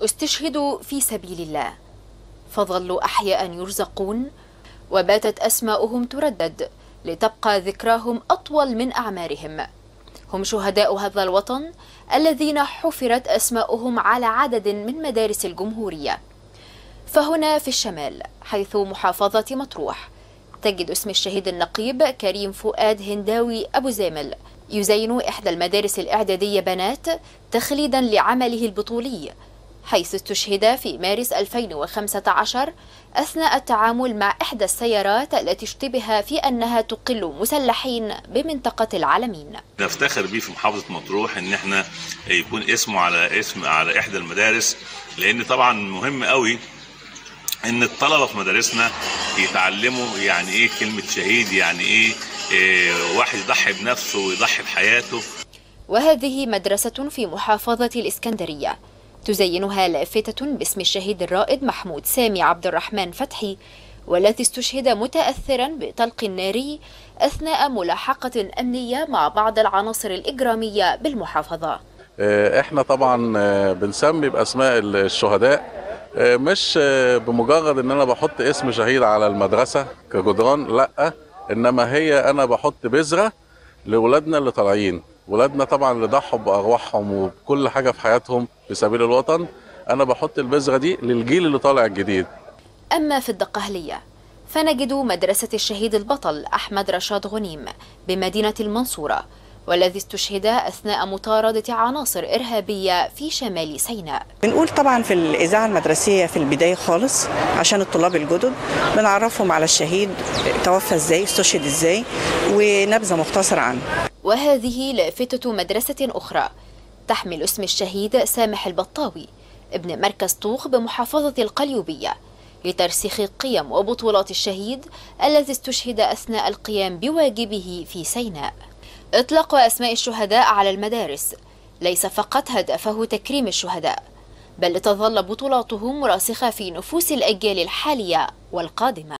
استشهدوا في سبيل الله فظلوا أحياء يرزقون وباتت أسماؤهم تردد لتبقى ذكراهم أطول من أعمارهم هم شهداء هذا الوطن الذين حفرت أسماؤهم على عدد من مدارس الجمهورية فهنا في الشمال حيث محافظة مطروح تجد اسم الشهيد النقيب كريم فؤاد هنداوي أبو زامل يزين إحدى المدارس الإعدادية بنات تخليدا لعمله البطولي حيث استشهد في مارس 2015 أثناء التعامل مع إحدى السيارات التي اشتبه في أنها تقل مسلحين بمنطقة العالمين نفتخر بيه في محافظة مطروح إن احنا يكون اسمه على اسم على إحدى المدارس لأن طبعا مهم قوي ان الطلبه في مدارسنا يتعلموا يعني ايه كلمه شهيد يعني ايه, إيه واحد يضحي بنفسه ويضحي بحياته وهذه مدرسة في محافظة الإسكندرية تزينها لافتة باسم الشهيد الرائد محمود سامي عبد الرحمن فتحي والذي استشهد متأثرا بطلق ناري أثناء ملاحقة أمنية مع بعض العناصر الإجرامية بالمحافظة احنا طبعا بنسمي بأسماء الشهداء مش بمجرد ان انا بحط اسم شهيد على المدرسة كجدران لا انما هي انا بحط بذرة لولادنا اللي طالعين ولادنا طبعا اللي ضحوا بارواحهم وبكل حاجه في حياتهم في سبيل الوطن انا بحط البذره دي للجيل اللي طالع الجديد اما في الدقهليه فنجد مدرسه الشهيد البطل احمد رشاد غنيم بمدينه المنصوره والذي استشهد أثناء مطاردة عناصر إرهابية في شمال سيناء بنقول طبعا في الإذاعة المدرسية في البداية خالص عشان الطلاب الجدد بنعرفهم على الشهيد توفى إزاي استشهد إزاي ونبذة مختصرة عنه وهذه لافتة مدرسة أخرى تحمل اسم الشهيد سامح البطاوي ابن مركز طوخ بمحافظة القليوبية لترسيخ قيم وبطولات الشهيد الذي استشهد أثناء القيام بواجبه في سيناء إطلاق أسماء الشهداء على المدارس ليس فقط هدفه تكريم الشهداء بل تظل بطولاتهم راسخة في نفوس الأجيال الحالية والقادمة